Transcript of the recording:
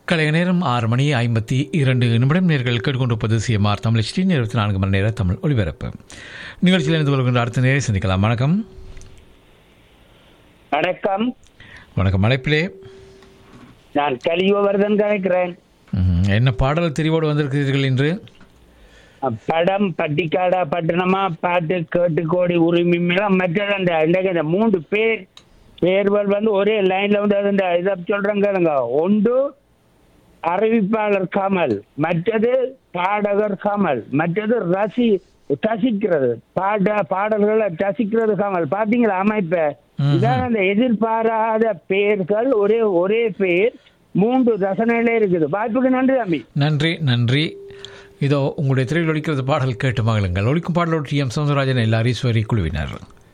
கலைய நேரம் ஆறு மணி ஐம்பத்தி இரண்டு நிமிடம் நேர்கள் கேட்டுக்கொண்டிருப்பது சிஎம்ஆர் தமிழ் ஸ்ரீ இருபத்தி நான்கு மணி நேர தமிழ் ஒலிபரப்பு நிகழ்ச்சியில் இருந்து கொள்கின்ற அடுத்த நேரை சந்திக்கலாம் வணக்கம் வணக்கம் வணக்கம் அழைப்பிலே நான் கலியுகவர்தன் கலைக்கிறேன் ம்ஹும். என்ன பாடல் தெரிவோடு வந்திருக்கிறீர்கள் என்று படம் பட்டிக்காடா பட்டணமா பாட்டு கேட்டு கோடி உரிமை மேலாம் மற்றது அந்த இன்றைக்கு இந்த மூன்று பேர் பேர்கள் வந்து ஒரே லைன்ல வந்து அது இந்த இதை சொல்றேன் கேளுங்க ஒன்று அறிவிப்பாளர் கமல் மற்றது பாடகர் கமல் மற்றது ரசி ரசிக்கிறது பாட பாடல்களை ரசிக்கிறது கமல் பாத்தீங்களா அமைப்ப ம்ஹும். இதான் அந்த எதிர்பாராத பெயர்கள் ஒரே ஒரே பெயர் மூன்று ரசனையில இருக்குது வாய்ப்புக்கு நன்றி தம்பி நன்றி நன்றி இதோ உங்களுடைய திரையில் ஒலிக்கிறது பாடல் கேட்டு மகளுங்கள் ஒலிக்கும் பாடலோடு டி எம் சவுந்தரராஜன் எல்லார் ஈஸ்வரி குழுவினர்